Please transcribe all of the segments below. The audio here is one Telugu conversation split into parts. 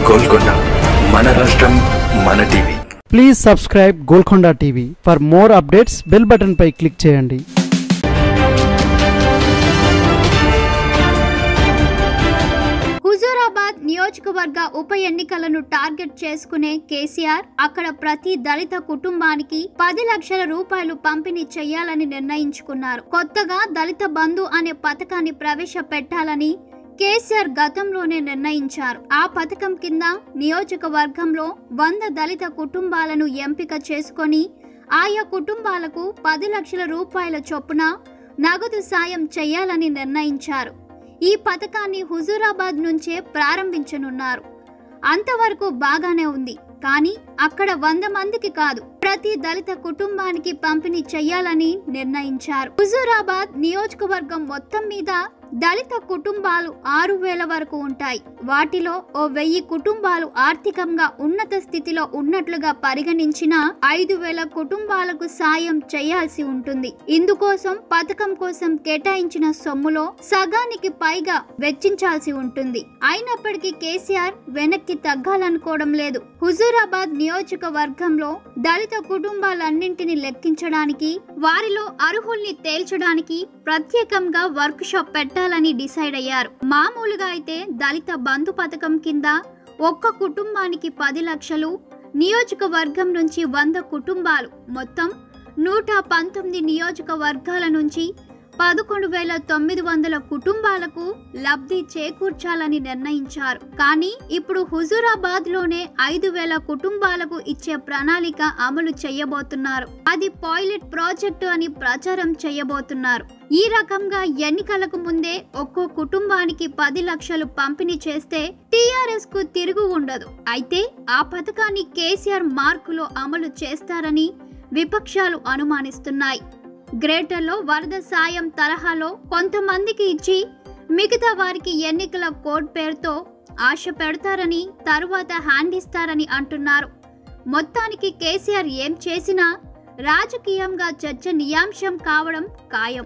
గోల్కొండ మన రాష్ట్రం మన TV please subscribe Golconda TV for more updates bell button పై క్లిక్ చేయండి హుజూరాబాద్ నియోజకవర్గ ఉప ఎన్నికలను టార్గెట్ చేసుకునే కేసీఆర్ అక్కడ ప్రతి దళిత కుటుంబానికి పది లక్షల రూపాయలు పంపిణీ చేయాలని నిర్ణయించుకున్నారు కొత్తగా దళిత బంధు అనే పథకాన్ని ప్రవేశపెట్టాలని కేసీఆర్ గతంలోనే నిర్ణయించారు ఆ పథకం కింద నియోజకవర్గంలో వంద దళిత కుటుంబాలను ఎంపిక చేసుకొని ఆయా కుటుంబాలకు పది లక్షల రూపాయల చొప్పున నగదు సాయం చేయాలని నిర్ణయించారు ఈ పథకాన్ని హుజూరాబాద్ నుంచే ప్రారంభించనున్నారు అంతవరకు బాగానే ఉంది కానీ అక్కడ వంద మందికి కాదు ప్రతి దళిత కుటుంబానికి పంపిణీ చేయాలని నిర్ణయించారు హుజూరాబాద్ నియోజకవర్గం మొత్తం మీద దళిత కుటుంబాలు ఆరు వేల వరకు ఉంటాయి వాటిలో ఓ వెయ్యి కుటుంబాలు ఆర్థికంగా ఉన్నత స్థితిలో ఉన్నట్లుగా పరిగణించిన ఐదు వేల కుటుంబాలకు సాయం చేయాల్సి ఉంటుంది ఇందుకోసం పథకం కోసం కేటాయించిన సొమ్ములో సగానికి పైగా వెచ్చించాల్సి ఉంటుంది అయినప్పటికీ కేసీఆర్ వెనక్కి తగ్గాలనుకోవడం లేదు హుజూరాబాద్ నియోజకవర్గంలో దళిత కుటుంబాలన్నింటిని లెక్కించడానికి వారిలో అర్హుల్ని తేల్చడానికి ప్రత్యేకంగా వర్క్ షాప్ పెట్టాలని డిసైడ్ అయ్యారు మామూలుగా అయితే దళిత బంధు పథకం కింద ఒక్క కుటుంబానికి పది లక్షలు నియోజకవర్గం నుంచి వంద కుటుంబాలు మొత్తం నూట పంతొమ్మిది నియోజకవర్గాల నుంచి పదకొండు వేల తొమ్మిది వందల కుటుంబాలకు లబ్ధి చేకూర్చాలని నిర్ణయించారు కానీ ఇప్పుడు హుజూరాబాద్ లోనే ఐదు వేల కుటుంబాలకు ఇచ్చే ప్రణాళిక అమలు చేయబోతున్నారు అది పైలట్ ప్రాజెక్టు అని ప్రచారం చేయబోతున్నారు ఈ రకంగా ఎన్నికలకు ముందే ఒక్కో కుటుంబానికి పది లక్షలు పంపిణీ చేస్తే టీఆర్ఎస్ కు తిరుగు ఉండదు అయితే ఆ పథకాన్ని కేసీఆర్ మార్కులో అమలు చేస్తారని విపక్షాలు అనుమానిస్తున్నాయి గ్రేటర్లో వరద సాయం తరహాలో కొంతమందికి ఇచ్చి మిగతా వారికి ఎన్నికల కోడ్ పేరుతో ఆశ పెడతారని తరువాత హ్యాండ్ ఇస్తారని అంటున్నారు మొత్తానికి కేసీఆర్ ఏం చేసినా రాజకీయంగా చర్చనీయాంశం కావడం ఖాయం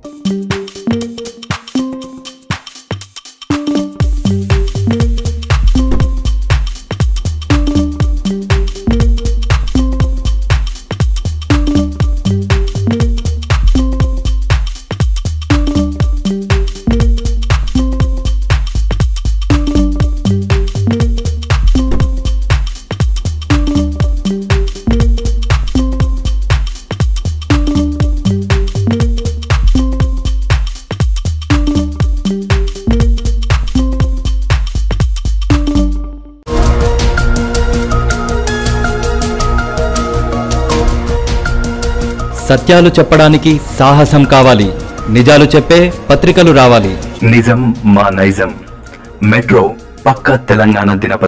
సత్యాలు చెప్పడానికి సాహసం కావాలి నిజాలు చెప్పే పత్రికలు రావాలి నిజం మా నైజం మెట్రో పక్క తెలంగాణ దినపత్రిక